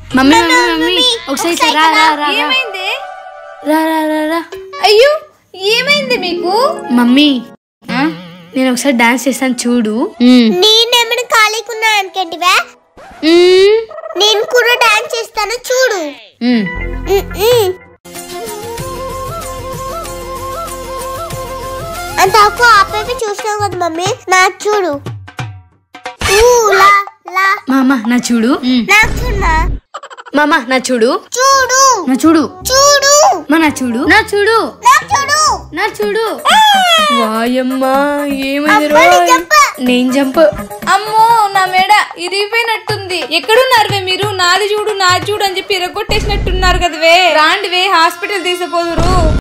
Mummy mummy mummy ఒకసారి ఇట్లా రా రా రా రా. ఏమైంది రా రా రా రా అయ్యో ఏమైంది మీకు మమ్మీ ఆ? నేను ఒకసారి డాన్స్ చేస్తాను చూడు నేనేమైనా ఖాళీకున్నా అనుకేంటివా మ్మ్. నేను కూడా డాన్స్ చేస్తాను చూడు మ్మ్. ఉమ్, ఉమ్. అంత అప్పు ఆపేపి చూసినావు కదా మమ్మీ నాకు చూడు ఊ, లా లా మామ నా చూడు మ్మ్. నాకు చూడమా మామ నా చూడు చూడు నా చూడు చూడు మా నా చూడు నా చూడు నాకు చూడు నా చూడు వాయమ్మా ఏమైంది అబ్బా, నీ జంప్. నేను జంప్ అమ్మో నా మెడ ఇరిగిపోయినట్టుంది ఎక్కడున్నారువే మీరు నాది చూడు నాది చూడు అని చెప్పి ఇరగొట్టేసినట్టున్నారు కదవే రాండివే హాస్పిటల్ తీసుకుపోదురు